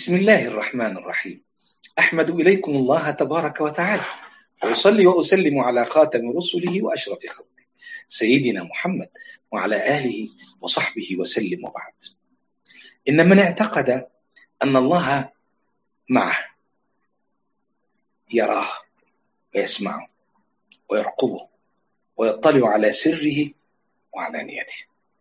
بسم الله الرحمن الرحيم أحمد إليكم الله تبارك وتعالى وأصلي وأسلم على خاتم رسله وأشرف خلقه سيدنا محمد وعلى آله وصحبه وسلم وبعد إن من اعتقد أن الله معه يراه ويسمعه ويرقبه ويطلع على سره وعلانيته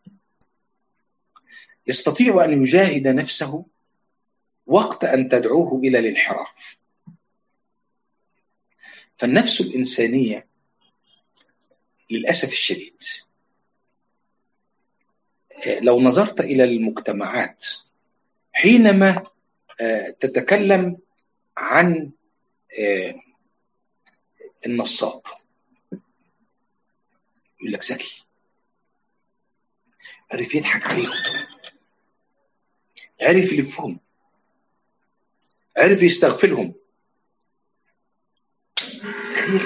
يستطيع أن يجاهد نفسه وقت أن تدعوه إلى الانحراف فالنفس الإنسانية للأسف الشديد لو نظرت إلى المجتمعات حينما تتكلم عن النصاب يقول لك ذكي عرف يضحك عليهم عرف يلفهم عرف يستغفلهم تخيل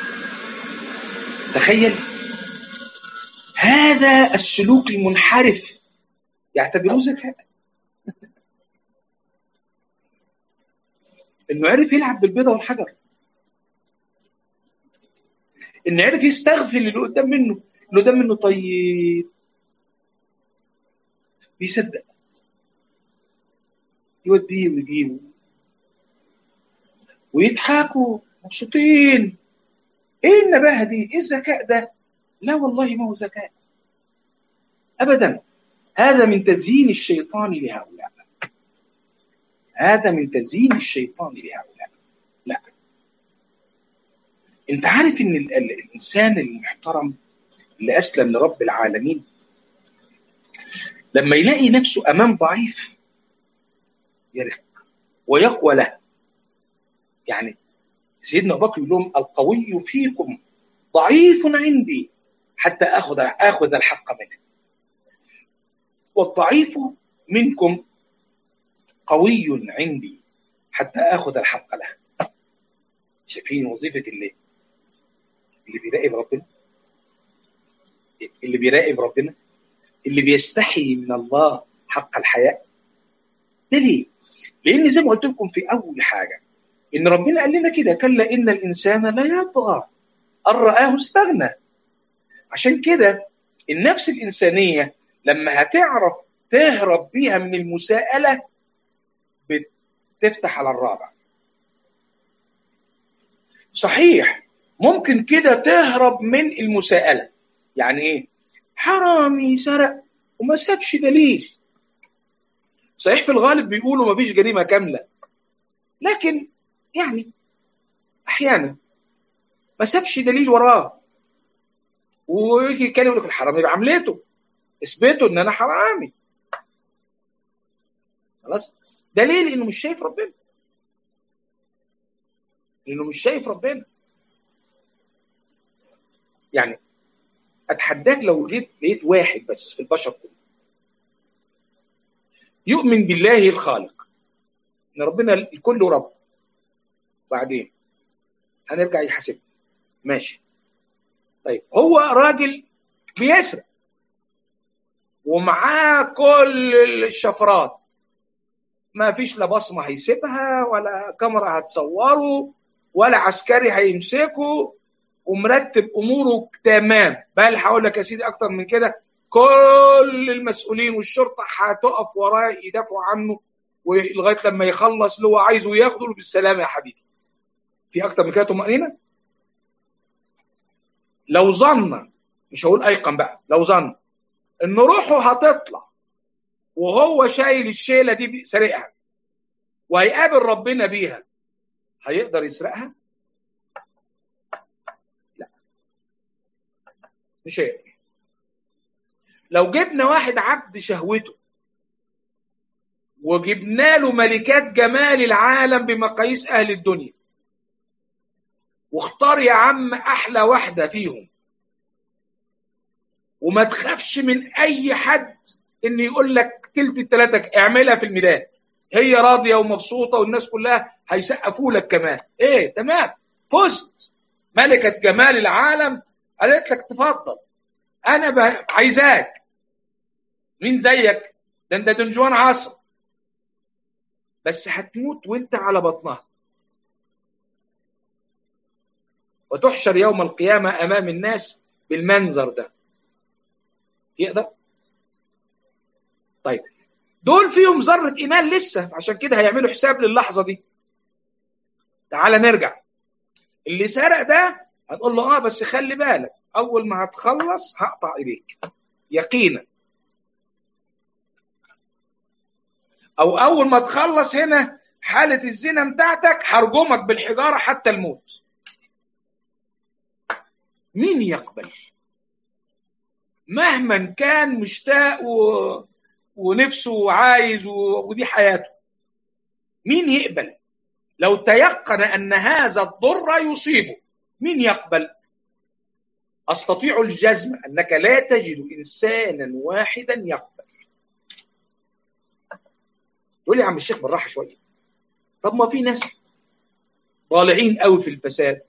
تخيل هذا السلوك المنحرف يعتبروه ذكاء انه عرف يلعب بالبيضه والحجر انه عرف يستغفل اللي قدام منه اللي قدام منه طيب بيصدق يوديه ويجيبه ويضحكوا مبسوطين ايه النباهه دي؟ ايه الذكاء ده؟ لا والله ما هو ذكاء ابدا هذا من تزيين الشيطان لهؤلاء هذا من تزيين الشيطان لهؤلاء لا انت عارف ان الانسان المحترم اللي اسلم لرب العالمين لما يلاقي نفسه امام ضعيف يرق ويقوى له يعني سيدنا ابو بكر يقول لهم القوي فيكم ضعيف عندي حتى اخذ اخذ الحق منه والضعيف منكم قوي عندي حتى اخذ الحق له شايفين وظيفه اللي اللي بيراقب ربنا اللي بيراقب ربنا اللي بيستحي من الله حق الحياء ده ليه؟ لان زي ما قلت لكم في اول حاجه ان ربنا قال لنا كده كلا ان الانسان لا يطغى ان راه استغنى عشان كده النفس الانسانيه لما هتعرف تهرب بيها من المساءله بتفتح على الرابع صحيح ممكن كده تهرب من المساءله يعني ايه حرامي سرق وما سابش دليل صحيح في الغالب بيقولوا ما فيش جريمه كامله لكن يعني احيانا ما سابش دليل وراه ويجي يتكلم يقول لك الحرامي بعملته اثبتوا ان انا حرامي خلاص دليل انه مش شايف ربنا انه مش شايف ربنا يعني اتحداك لو لقيت لقيت واحد بس في البشر كله يؤمن بالله الخالق ان ربنا الكل رب بعدين هنرجع يحاسبنا ماشي طيب هو راجل بيسرق ومعاه كل الشفرات ما فيش لا بصمه هيسيبها ولا كاميرا هتصوره ولا عسكري هيمسكه ومرتب اموره تمام بل هقول لك يا سيدي اكتر من كده كل المسؤولين والشرطه هتقف وراه يدافعوا عنه ولغايه لما يخلص اللي هو عايزه وياخده له بالسلامه يا حبيبي في اكتر من كده طمانينه لو ظن مش هقول ايقن بقى لو ظن ان روحه هتطلع وهو شايل الشيله دي سارقها وهيقابل ربنا بيها هيقدر يسرقها؟ لا مش هيقدر لو جبنا واحد عبد شهوته وجبنا له ملكات جمال العالم بمقاييس اهل الدنيا واختار يا عم احلى واحده فيهم وما تخافش من اي حد ان يقول لك تلت التلاتة اعملها في الميدان هي راضيه ومبسوطه والناس كلها هيسقفوا لك كمان ايه تمام فزت ملكه جمال العالم قالت لك تفضل انا عايزاك مين زيك ده انت دنجوان عصر بس هتموت وانت على بطنها وتحشر يوم القيامة أمام الناس بالمنظر ده يقدر طيب دول فيهم ذرة إيمان لسه عشان كده هيعملوا حساب للحظة دي تعال نرجع اللي سرق ده هتقول له اه بس خلي بالك اول ما هتخلص هقطع ايديك يقينا او اول ما تخلص هنا حالة الزنا بتاعتك هرجمك بالحجارة حتى الموت مين يقبل مهما كان مشتاق و... ونفسه وعايز و... ودي حياته مين يقبل لو تيقن ان هذا الضر يصيبه مين يقبل استطيع الجزم انك لا تجد انسانا واحدا يقبل تقول لي يا عم الشيخ بالراحه شويه طب ما في ناس طالعين قوي في الفساد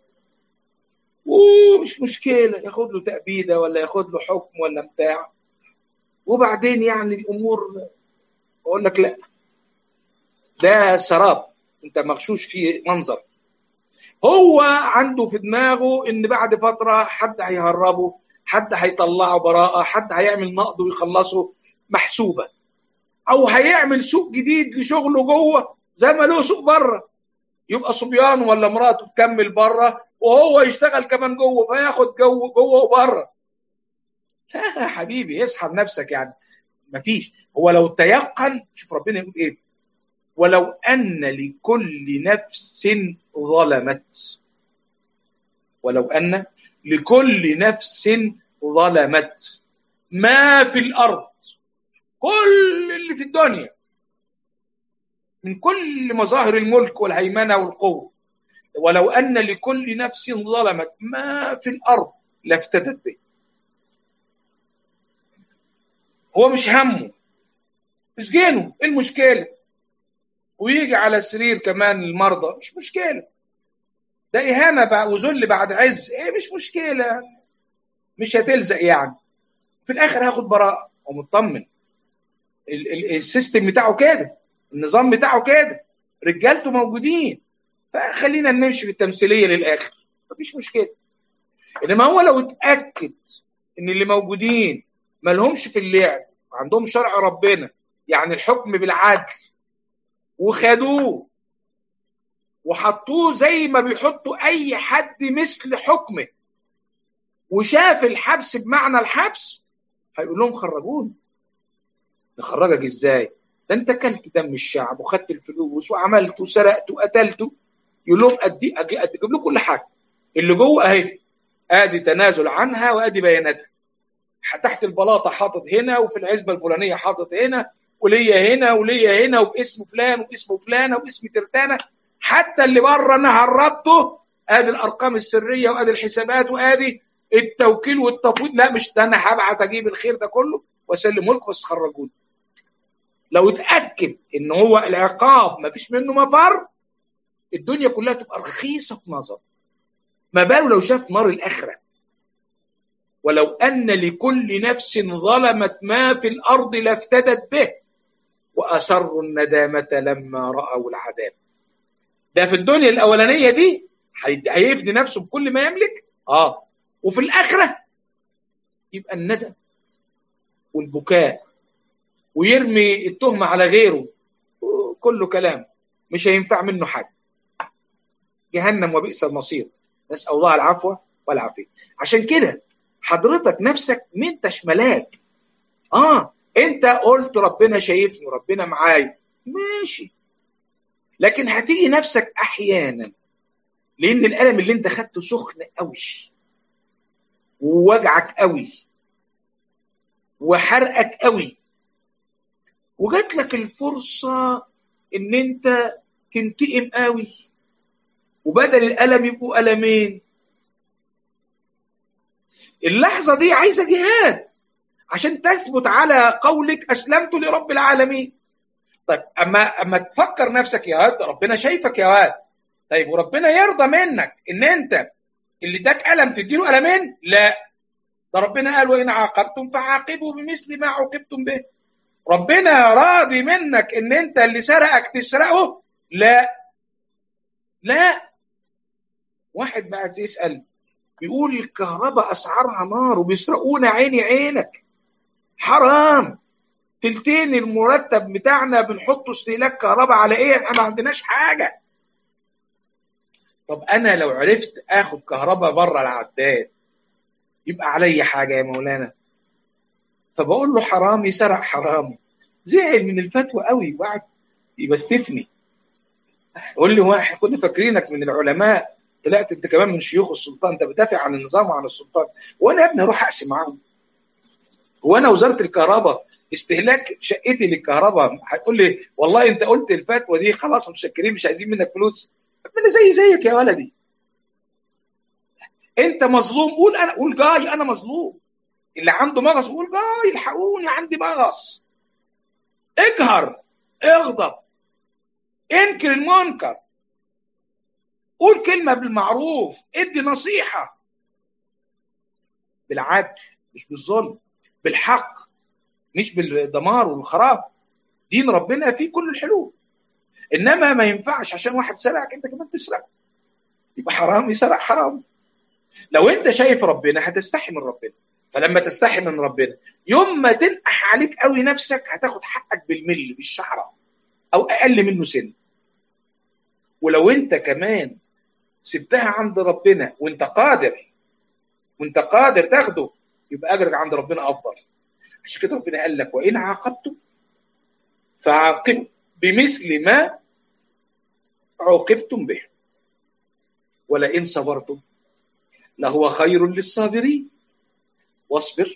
ومش مشكله ياخد له تأبيده ولا ياخد له حكم ولا بتاع وبعدين يعني الامور اقول لك لا ده سراب انت مغشوش فيه منظر هو عنده في دماغه ان بعد فتره حد هيهربه حد هيطلعه براءه حد هيعمل نقد ويخلصه محسوبه او هيعمل سوق جديد لشغله جوه زي ما له سوق بره يبقى صبيان ولا مراته تكمل بره وهو يشتغل كمان جوه فياخد جو جوه وبره لا يا حبيبي يسحب نفسك يعني مفيش هو لو تيقن شوف ربنا يقول ايه ولو ان لكل نفس ظلمت ولو ان لكل نفس ظلمت ما في الارض كل اللي في الدنيا من كل مظاهر الملك والهيمنه والقوه ولو ان لكل نفس ظلمت ما في الارض لافتدت به هو مش همه اسجنه ايه المشكله ويجي على السرير كمان المرضى مش مشكله ده اهانه بقى وذل بعد عز ايه مش مشكله مش هتلزق يعني في الاخر هاخد براءه ومطمن السيستم بتاعه كده النظام بتاعه كده رجالته موجودين فخلينا نمشي في التمثيليه للاخر مفيش مشكله انما هو لو اتاكد ان اللي موجودين ما لهمش في اللعب عندهم شرع ربنا يعني الحكم بالعدل وخدوه وحطوه زي ما بيحطوا اي حد مثل حكمه وشاف الحبس بمعنى الحبس هيقول لهم خرجوني نخرجك ازاي ده انت كلت دم الشعب وخدت الفلوس وعملت وسرقت وقتلت يقول لهم ادي اجيب لكم كل حاجه اللي جوه اهي ادي تنازل عنها وادي بياناتها تحت البلاطه حاطط هنا وفي العزبه الفلانيه حاطط هنا وليا هنا وليا هنا وباسم فلان وباسم فلانه وباسم ترتانه حتى اللي بره انا هربته ادي الارقام السريه وادي الحسابات وادي التوكيل والتفويض لا مش ده انا هبعت اجيب الخير ده كله واسلمه لكم بس خرجوني لو اتاكد ان هو العقاب ما فيش منه مفر الدنيا كلها تبقى رخيصه في نظر ما باله لو شاف نار الاخره ولو ان لكل نفس ظلمت ما في الارض لافتدت به واسروا الندامه لما راوا العذاب ده في الدنيا الاولانيه دي هيفدي نفسه بكل ما يملك اه وفي الاخره يبقى الندم والبكاء ويرمي التهمه على غيره كله كلام مش هينفع منه حاجه جهنم وبئس المصير نسال الله العفو والعافيه عشان كده حضرتك نفسك ما انتش ملاك اه انت قلت ربنا شايفني وربنا معايا ماشي لكن هتيجي نفسك احيانا لان الالم اللي انت خدته سخن قوي ووجعك قوي وحرقك قوي وجات لك الفرصه ان انت تنتقم قوي وبدل الالم يبقوا المين اللحظه دي عايزه جهاد عشان تثبت على قولك اسلمت لرب العالمين طيب اما اما تفكر نفسك يا واد ربنا شايفك يا واد طيب وربنا يرضى منك ان انت اللي اداك الم تديله المين لا ده ربنا قال وان عاقبتم فعاقبوا بمثل ما عوقبتم به ربنا راضي منك ان انت اللي سرقك تسرقه لا لا واحد بعد يسال بيقول الكهرباء اسعارها نار وبيسرقونا عيني عينك حرام تلتين المرتب بتاعنا بنحطه استهلاك كهرباء على ايه احنا ما عندناش حاجه طب انا لو عرفت اخد كهرباء بره العداد يبقى علي حاجه يا مولانا فبقول له حرامي سرق حرامي زعل من الفتوى قوي وقعد يبستفني قول لي واحد كنا فاكرينك من العلماء طلعت انت كمان من شيوخ السلطان انت بتدافع عن النظام وعن السلطان وانا يا ابني اروح اقسم معاهم هو انا وزاره الكهرباء استهلاك شقتي للكهرباء هتقول لي والله انت قلت الفتوى دي خلاص متشكرين مش عايزين منك فلوس انا زي زيك يا ولدي انت مظلوم قول انا قول جاي انا مظلوم اللي عنده مغص قول جاي الحقوني عندي مغص اجهر اغضب انكر المنكر قول كلمة بالمعروف ادي نصيحة بالعدل مش بالظلم بالحق مش بالدمار والخراب دين ربنا فيه كل الحلول انما ما ينفعش عشان واحد سرقك انت كمان تسرق يبقى حرام يسرق حرام لو انت شايف ربنا هتستحي من ربنا فلما تستحي من ربنا يوم ما تنقح عليك قوي نفسك هتاخد حقك بالملي بالشعره او اقل منه سن ولو انت كمان سبتها عند ربنا وانت قادر وانت قادر تاخده يبقى اجرك عند ربنا افضل عشان كده ربنا قال لك وان عاقبتم فعاقبوا بمثل ما عوقبتم به ولئن صبرتم لهو خير للصابرين واصبر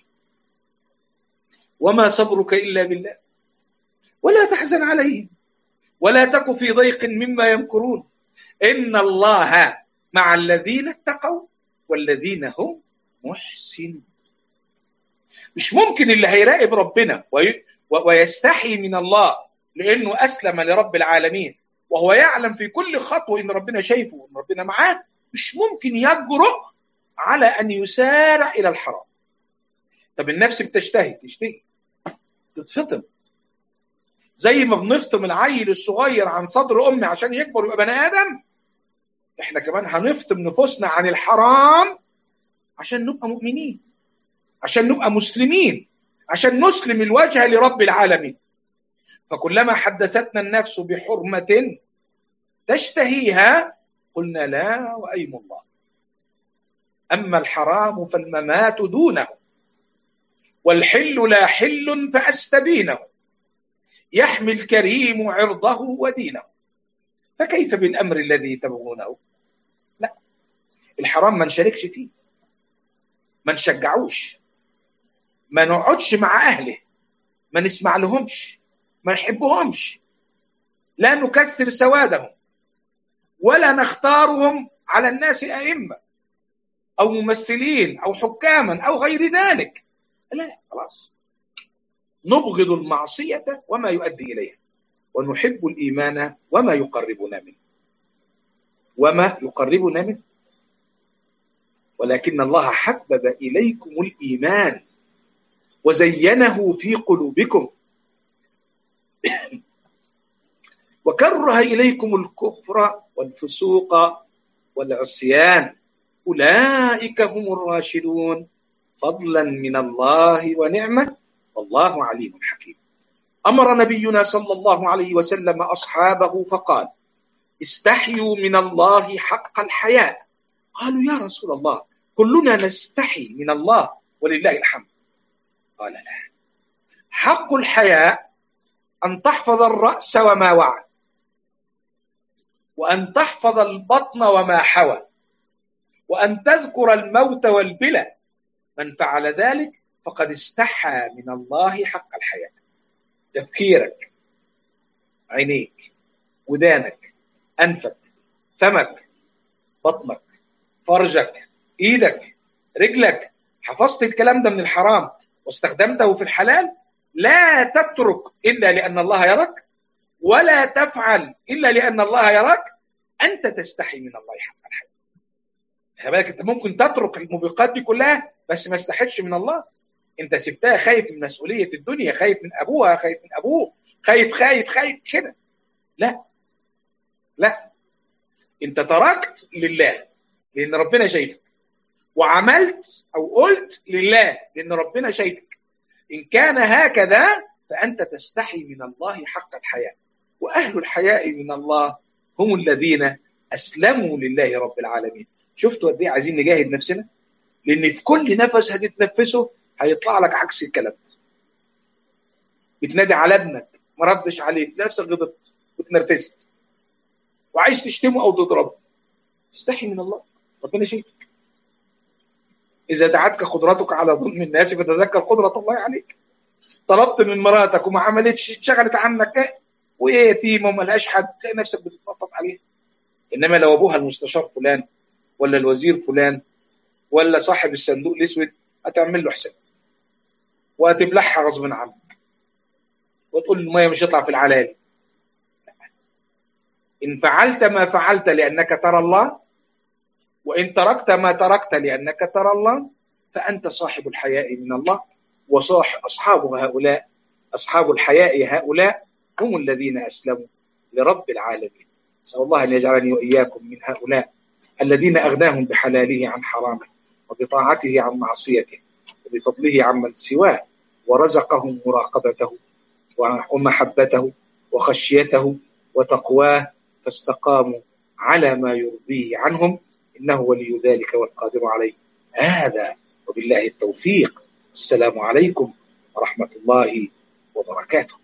وما صبرك الا بالله ولا تحزن عليهم ولا تك في ضيق مما يمكرون ان الله مع الذين اتقوا والذين هم محسنون مش ممكن اللي هيراقب ربنا وي... ويستحي من الله لانه اسلم لرب العالمين وهو يعلم في كل خطوه ان ربنا شايفه وان ربنا معاه مش ممكن يجرؤ على ان يسارع الى الحرام طب النفس بتشتهي تشتهي تتفطم زي ما بنفطم العيل الصغير عن صدر امي عشان يكبر ويبقى بني ادم احنا كمان هنفطم نفوسنا عن الحرام عشان نبقى مؤمنين عشان نبقى مسلمين عشان نسلم الوجه لرب العالمين فكلما حدثتنا النفس بحرمة تشتهيها قلنا لا وأيم الله أما الحرام فالممات دونه والحل لا حل فأستبينه يحمي الكريم عرضه ودينه فكيف بالأمر الذي تبغونه لا الحرام ما نشاركش فيه ما نشجعوش ما نقعدش مع أهله ما نسمع لهمش ما نحبهمش لا نكثر سوادهم ولا نختارهم على الناس أئمة أو ممثلين أو حكاما أو غير ذلك لا خلاص نبغض المعصية وما يؤدي إليها ونحب الإيمان وما يقربنا منه وما يقربنا منه ولكن الله حبب إليكم الإيمان وزينه في قلوبكم وكره إليكم الكفر والفسوق والعصيان أولئك هم الراشدون فضلا من الله ونعمة والله عليم حكيم أمر نبينا صلى الله عليه وسلم أصحابه فقال استحيوا من الله حق الحياء قالوا يا رسول الله كلنا نستحي من الله ولله الحمد قال لا حق الحياء أن تحفظ الرأس وما وعى وأن تحفظ البطن وما حوى وأن تذكر الموت والبلى من فعل ذلك فقد استحى من الله حق الحياة تفكيرك عينيك ودانك أنفك فمك بطنك فرجك إيدك رجلك حفظت الكلام ده من الحرام واستخدمته في الحلال لا تترك إلا لأن الله يراك ولا تفعل إلا لأن الله يراك أنت تستحي من الله حق الحياة بالك أنت ممكن تترك الموبقات دي كلها بس ما استحيتش من الله انت سبتها خايف من مسؤوليه الدنيا خايف من ابوها خايف من ابوه خايف خايف خايف كده لا لا انت تركت لله لان ربنا شايفك وعملت او قلت لله لان ربنا شايفك ان كان هكذا فانت تستحي من الله حق الحياء واهل الحياء من الله هم الذين اسلموا لله رب العالمين شفتوا قد ايه عايزين نجاهد نفسنا لان في كل نفس هتتنفسه هيطلع لك عكس الكلام ده بتنادي على ابنك ما ردش عليك نفسك غضبت واتنرفزت وعايز تشتمه او تضربه استحي من الله ربنا شايفك اذا دعتك قدرتك على ظلم الناس فتذكر قدره الله عليك طلبت من مراتك وما عملتش اتشغلت عنك ايه وهي يتيمه وما لهاش حد تلاقي نفسك بتتنطط عليها انما لو ابوها المستشار فلان ولا الوزير فلان ولا صاحب الصندوق الاسود هتعمل له حساب وهتبلعها غصب عنك وتقول الميه مش هتطلع في العلالي إن فعلت ما فعلت لأنك ترى الله وإن تركت ما تركت لأنك ترى الله فأنت صاحب الحياء من الله وصاح أصحاب هؤلاء أصحاب الحياء هؤلاء هم الذين أسلموا لرب العالمين نسأل الله أن يجعلني وإياكم من هؤلاء الذين أغناهم بحلاله عن حرامه وبطاعته عن معصيته وبفضله عمن سواه ورزقهم مراقبته ومحبته وخشيته وتقواه فاستقاموا على ما يرضيه عنهم انه ولي ذلك والقادر عليه هذا وبالله التوفيق السلام عليكم ورحمه الله وبركاته